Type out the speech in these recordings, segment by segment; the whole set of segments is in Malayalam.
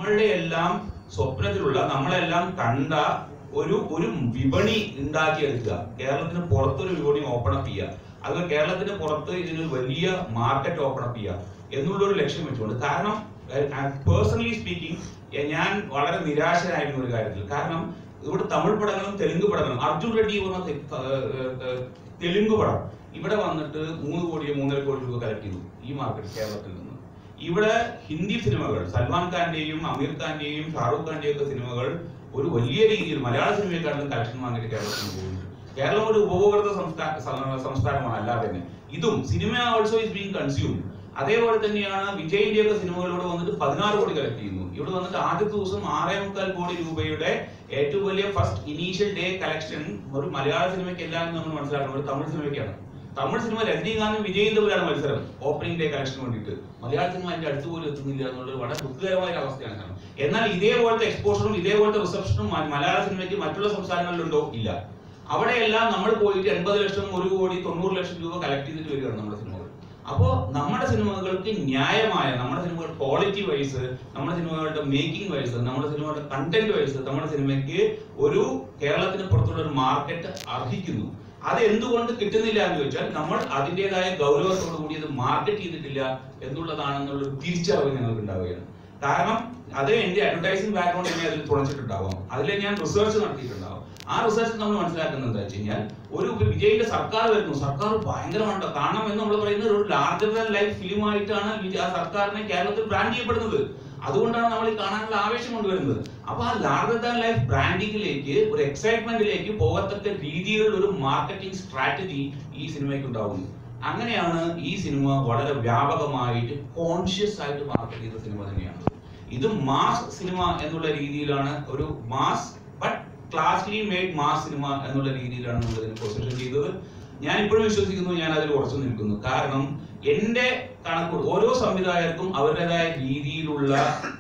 നമ്മളുടെ എല്ലാം സ്വപ്നത്തിലുള്ള നമ്മളെല്ലാം കണ്ട ഒരു ഒരു വിപണി ഉണ്ടാക്കിയെടുക്കുക കേരളത്തിന് പുറത്തൊരു വിപണി ഓപ്പൺ അപ്പ് ചെയ്യുക അത് കേരളത്തിന് പുറത്ത് ഇതിന് വലിയ മാർക്കറ്റ് ഓപ്പൺ അപ്പ് ചെയ്യുക എന്നുള്ള ഒരു ലക്ഷ്യം വെച്ചുകൊണ്ട് കാരണം പേഴ്സണലി സ്പീക്കിംഗ് ഞാൻ വളരെ നിരാശനായിരുന്നു ഒരു കാര്യത്തിൽ കാരണം ഇവിടെ തമിഴ് പടങ്ങളും തെലുങ്ക് പടങ്ങളും അർജുൻ റെഡ്ഡി പറഞ്ഞ തെ- ഏർ ഏർ തെലുങ്ക് പടം ഇവിടെ വന്നിട്ട് മൂന്ന് കോടിയോ മൂന്നര കോടി രൂപ കളക്ട് ചെയ്തു ഈ മാർക്കറ്റ് കേരളത്തിൽ നിന്ന് ഇവിടെ ഹിന്ദി സിനിമകൾ സൽമാൻ ഖാന്റെയും അമീർ ഖാന്റെയും ഷാറൂഖ് ഖാന്റെയും ഒക്കെ സിനിമകൾ ഒരു വലിയ രീതിയിൽ മലയാള സിനിമയെക്കാട്ടിലും കളക്ഷൻ വാങ്ങിയിട്ട് കേരളത്തിൽ പോകുന്നുണ്ട് കേരളം ഒരു ഉപഭോക്തൃ സംസ്ഥാന സ- സംസ്ഥാനമാണ് അല്ലാതെ തന്നെ ഇതും cinema also is being consume അതേപോലെ തന്നെയാണ് വിജയിന്റെ ഒക്കെ സിനിമകൾ ഇവിടെ വന്നിട്ട് പതിനാറ് കോടി കളക്ട് ചെയ്യുന്നു ഇവിടെ വന്നിട്ട് ആദ്യത്തെ ദിവസം ആറേ മുക്കാൽ കോടി രൂപയുടെ ഏറ്റവും വലിയ ഫസ്റ്റ് ഇനീഷ്യൽ ഡേ കളക്ഷൻ ഒരു മലയാള സിനിമയ്ക്ക് എല്ലാം നമ്മൾ മനസ്സിലാക്കണം ഒരു തമിഴ് സിനിമയ്ക്കാണ് തമിഴ് സിനിമ രജനീകാന്തും വിജയും തമ്മിലാണ് മത്സരം ഓപ്പണിംഗ് ഡേ കളക്ഷന് വേണ്ടിയിട്ട് മലയാള സിനിമ അതിന്റെ അടുത്ത് പോലും എത്തുന്നില്ല എന്നുള്ളത് വളരെ ദുഃഖകരമായ ഒരു അവസ്ഥയാണ് കാരണം എന്നാൽ ഇതേപോലത്തെ എക്സ്പോഷറും ഇതേപോലത്തെ റിസപ്ഷനും മലയാള സിനിമയ്ക്ക് മറ്റുള്ള സംസ്ഥാനങ്ങളിലുണ്ടോ ഇല്ല അവിടെയെല്ലാം നമ്മൾ പോയിട്ട് എൺപത് ലക്ഷം ഒരു കോടി തൊണ്ണൂറ് ലക്ഷം രൂപ കളക്ട് ചെയ്തിട്ട് വരികയാണ് നമ്മുടെ സിനിമകൾ അപ്പോ നമ്മുടെ സിനിമകൾക്ക് ന്യായമായ നമ്മുടെ സിനിമകൾ ക്വാളിറ്റി വൈസ് നമ്മുടെ സിനിമകളുടെ മേക്കിംഗ് വൈസ് നമ്മുടെ സിനിമകളുടെ കണ്ടന്റ് വൈസ് നമ്മുടെ സിനിമയ്ക്ക് ഒരു കേരളത്തിന് പുറത്തുള്ള ഒരു മാർക്കറ്റ് അർഹിക്കുന്നു അത് എന്തുകൊണ്ട് കിട്ടുന്നില്ല എന്ന് ചോദിച്ചാൽ നമ്മൾ അതിൻ്റെതായ ഗൗരവത്തോടു കൂടി അത് മാർക്കറ്റ് ചെയ്തിട്ടില്ല എന്നുള്ളതാണെന്നുള്ള ഒരു തിരിച്ചറിവ് ഞങ്ങൾക്ക് ഉണ്ടാവുകയാണ് കാരണം അത് എന്റെ അഡ്വർടൈസിംഗ് ബാക്ക്ഗ്രൗണ്ട് എന്നെ അതിൽ തുണച്ചിട്ടുണ്ടാവാം അതിൽ ഞാൻ റിസർച്ച് നടത്തിയിട്ടുണ്ടാവും ആ റിസർച്ച് നമ്മൾ മനസ്സിലാക്കുന്നത് എന്താ വെച്ച് കഴിഞ്ഞാൽ ഒരു വിജയിന്റെ സർക്കാർ വരുന്നു സർക്കാർ ഭയങ്കരമാണ് കാരണം എന്ന് നമ്മൾ പറയുന്നത് ഒരു ലാർജർ ദാൻ ലൈഫ് ഫിലിം ആയിട്ടാണ് വിജയ- ആ സർക്കാരിനെ കേരളത്തിൽ ബ്രാൻഡ് ചെയ്യപ്പെടുന്നത് അതുകൊണ്ടാണ് നമ്മൾ ഈ കാണാനുള്ള ആവേശം കൊണ്ടുവരുന്നത് അപ്പൊ ആ ലാർജർ ദാൻ ലൈഫ് ബ്രാൻഡിങ്ങിലേക്ക് ഒരു എക്സൈറ്റ്മെന്റിലേക്ക് പോകത്തക്ക രീതിയിലുള്ള ഒരു മാർക്കറ്റിംഗ് സ്ട്രാറ്റജി ഈ സിനിമയ്ക്ക് ഉണ്ടാവുന്നു അങ്ങനെയാണ് ഈ സിനിമ വളരെ വ്യാപകമായിട്ട് കോൺഷ്യസ് ആയിട്ട് മാർക്കറ്റ് ചെയ്ത സിനിമ തന്നെയാണ് ഇത് മാസ് സിനിമ എന്നുള്ള രീതിയിലാണ് ഒരു mass but classically made mass cinema എന്നുള്ള രീതിയിലാണ് നമ്മൾ ഇതിനെ പൊസിഷൻ ചെയ്തത് ഞാൻ ഇപ്പോഴും വിശ്വസിക്കുന്നു ഞാൻ അതിൽ ഉറച്ചു നിൽക്കുന്നു കാരണം എന്റെ കണക്ക് ഓരോ സംവിധായകർക്കും അവരുടേതായ രീതിയിലുള്ള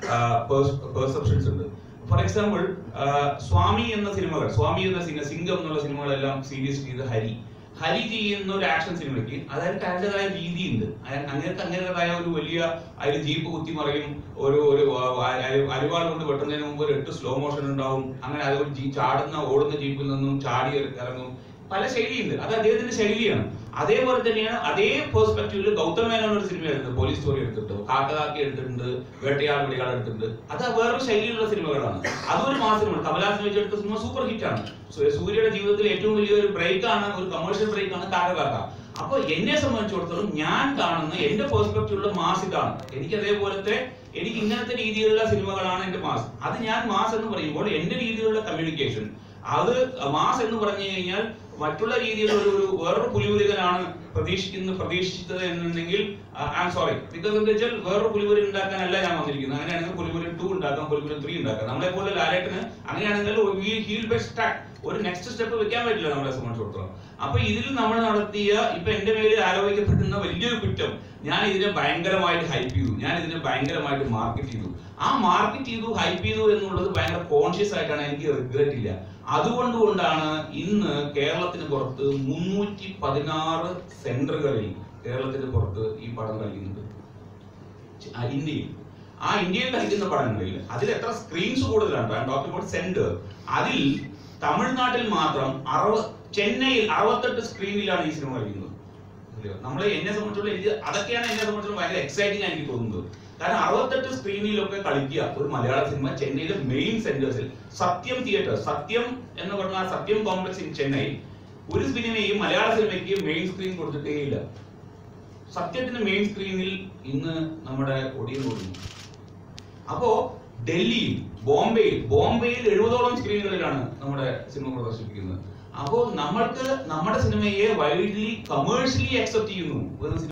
പെർസെപ്ഷൻസ് ഉണ്ട് ഫോർ എക്സാമ്പിൾ സ്വാമി എന്ന സിനിമകൾ സ്വാമി എന്ന സിനിമ സിംഗം എന്നുള്ള സിനിമകളെല്ലാം സീരിയസ് ചെയ്ത് ഹരി ഹരി ചെയ്യുന്ന ഒരു ആക്ഷൻ സിനിമയ്ക്ക് അതായത് അതിൻ്റെതായ രീതിയുണ്ട് അയ- അങ്ങനത്തെ അങ്ങനത്തേതായ ഒരു വലിയ അതിൽ ജീപ്പ് കുത്തിമറിയും ഒരു ഒരു ആ, അരി- അരിവാൾ കൊണ്ട് വെട്ടുന്നതിന് മുമ്പ് ഒരു എട്ട് സ്ലോ മോഷൻ ഉണ്ടാവും അങ്ങനെ അത് ഒരു ജീ- ചാടുന്ന ഓടുന്ന ജീപ്പിൽ നിന്നും ചാടി ഇറ- ഇറങ്ങും പല ശൈലിയുണ്ട് അത് അദ്ദേഹത്തിന്റെ ശൈലിയാണ് അതേപോലെ തന്നെയാണ് അതേ പെർസ്പെക്റ്റീവിൽ ഗൗതം മേനോൻ ഒരു സിനിമ എടുത്തത് പോലീസ് സ്റ്റോറി എടുത്തിട്ടുണ്ട് കാക്കകാക്കി എടുത്തിട്ടുണ്ട് വേട്ടയാട് വെടിയാൾ എടുത്തിട്ടുണ്ട് അത് വേറൊരു ശൈലിയിലുള്ള സിനിമകളാണ് അതൊരു മാസമാണ് കമലാസൻ വെച്ചെടുത്ത സിനിമ സൂപ്പർ ഹിറ്റ് ആണ് സൂ- സൂര്യയുടെ ജീവിതത്തിൽ ഏറ്റവും വലിയൊരു ബ്രേക്ക് ആണ് ഒരു കമേഴ്ഷ്യൽ ബ്രേക്ക് ആണ് കാക്കകാക്ക അപ്പൊ എന്നെ സംബന്ധിച്ചിടത്തോളം ഞാൻ കാണുന്ന എന്റെ പെർസ്പെക്റ്റീവിലുള്ള മാസ് ഇതാണ് എനിക്ക് അതേപോലത്തെ എനിക്ക് ഇങ്ങനത്തെ രീതിയിലുള്ള സിനിമകളാണ് എന്റെ മാസ് അത് ഞാൻ മാസ് എന്ന് പറയുമ്പോൾ എന്റെ രീതിയിലുള്ള കമ്മ്യൂണിക്കേഷൻ അത് മാസ് എന്ന് പറഞ്ഞു കഴിഞ്ഞാൽ മറ്റുള്ള രീതിയിലുള്ള ഒരു ഒരു വേറൊരു പുലിമുരുകനാണ് പ്രതീക്ഷിക്കുന്ന പ്രതീക്ഷിച്ചത് എന്നുണ്ടെങ്കിൽ ഐ ആം സോറി ബിക്കോസ് എന്താ വെച്ചാൽ വേറൊരു പുലിമുരുകൻ ഉണ്ടാക്കാനല്ല ഞാൻ വന്നിരിക്കുന്നത് അങ്ങനെയാണെങ്കിൽ പുലിമുരുകൻ ടു ഉണ്ടാക്കാം പുലിമുരുകൻ ത്രീ ഉണ്ടാക്കാം നമ്മളെ പോലെ ലാലേട്ടന് അങ്ങനെയാണെങ്കിൽ ഹീൽ ബെസ്റ്റ് ട്രാക്ക് ഒരു നെക്സ്റ്റ് സ്റ്റെപ്പ് വെക്കാൻ പറ്റില്ല നമ്മളെ സംബന്ധിച്ചിടത്തോളം അപ്പൊ ഇതിൽ നമ്മൾ നടത്തിയ ഇപ്പൊ എന്റെ മേലിൽ ആരോപിക്കപ്പെടുന്ന വലിയൊരു കുറ്റം ഞാൻ ഇതിനെ ഭയങ്കരമായിട്ട് ഹൈപ്പ് ചെയ്തു ഞാൻ ഇതിനെ ഭയങ്കരമായിട്ട് മാർക്കറ്റ് ചെയ്തു ആ മാർക്കറ്റ് ചെയ്തു ഹൈപ്പ് ചെയ്തു എന്നുള്ളത് ഭയങ്കര കോൺഷ്യസ് ആയിട്ടാണ് എനിക്ക് റിഗ്രറ്റ് ഇല്ല അതുകൊണ്ടുകൊണ്ടാണ് ഇന്ന് കേരളത്തിന് പുറത്ത് മുന്നൂറ്റി പതിനാറ് സെന്ററുകളിൽ കേരളത്തിന് പുറത്ത് ഈ പടം കളിക്കുന്നുണ്ട് ച- ആ ഇന്ത്യയിൽ ആ ഇന്ത്യയിൽ കളിക്കുന്ന പടങ്ങളിൽ അതിൽ എത്ര സ്ക്രീൻസ് കൂടുതലാണ് ഡോക്ടർ അബൌട്ട് സെന്റർ അതിൽ തമിഴ്നാട്ടിൽ മാത്രം അറുപ ചെന്നൈയിൽ അറുപത്തെട്ട് സ്ക്രീനിലാണ് ഈ സിനിമ കളിക്കുന്നത് ഇല്ലയോ? നമ്മളെ എന്നെ സംബന്ധിച്ചുള്ള എനിക്ക് അതൊക്കെയാണ് എന്നെ സംബന്ധിച്ചുള്ള ഭയങ്കര എക്സൈറ്റിംഗ് എനിക്ക് തോന്നുന്നത് കാരണം അറുപത്തെട്ട് സ്ക്രീനിലൊക്കെ കളിക്കുക ഒരു മലയാള സിനിമ ചെന്നൈയിലെ മെയിൻ സെന്റേഴ്സിൽ സത്യം തിയേറ്റർ സത്യം എന്ന് പറഞ്ഞാൽ സത്യം കോംപ്ലക്സ് ഇൻ ചെന്നൈ ഒരു സിനിമയും മലയാള സിനിമയ്ക്ക് മെയിൻ സ്ക്രീൻ കൊടുത്തിട്ടേ ഇല്ല സത്യത്തിന് മെയിൻ സ്ക്രീനിൽ ഇന്ന് നമ്മുടെ ഒടിയൻ കൊടുക്കുന്നു അപ്പോ ഡൽഹിയിൽ ബോംബെയിൽ ബോംബെയിൽ എഴുപതോളം സ്ക്രീനുകളിലാണ് നമ്മുടെ സിനിമ പ്രദർശിപ്പിക്കുന്നത് അപ്പോൾ നമ്മൾക്ക് നമ്മുടെ സിനിമയെ വൈഡ്ലി കമേഴ്ഷ്യലി അക്സെപ്റ്റ് ചെയ്യുന്നു ഒരു